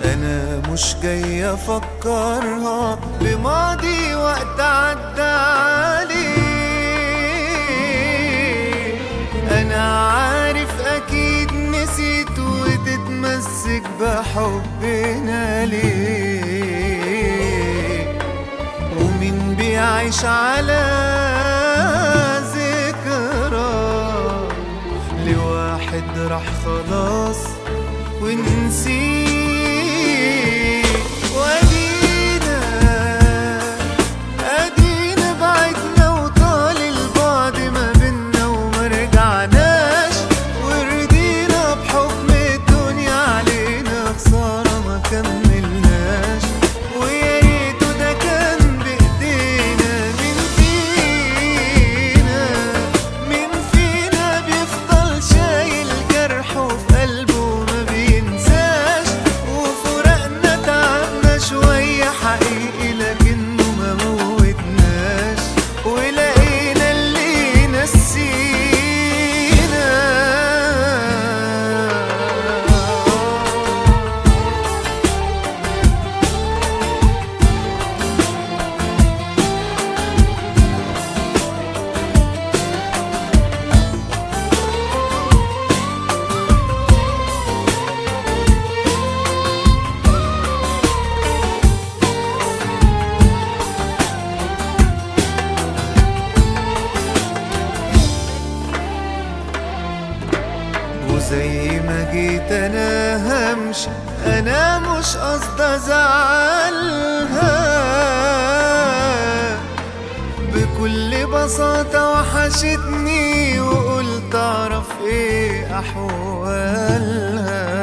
انا مش جاي افكرها بماضي وقت عدى عليه انا عارف اكيد نسيت وتتمسك بحبنا ليه ومين بيعيش على ذكرى لواحد راح خلاص ونسيه وادينا ادينا بعدنا وطال البعد ما بينا وما رجعناش وردينا بحكم الدنيا علينا خسارة ما كملناش ويا ريته ده كان بايدينا مين فينا مين فينا بيفضل شايل جرحه في قلبه ما بينساش وفرقنا تعبنا شوية حقيقي لكنه ما موتناش ولقينا اللي نسينا وزي ما جيت انا همشي انا مش قصدي ازعلها بكل بساطة وحشتني وقلت اعرف ايه احوالها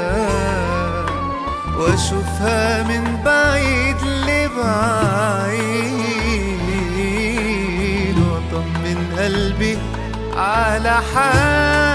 واشوفها من بعيد لبعيد واطمن قلبي على حالها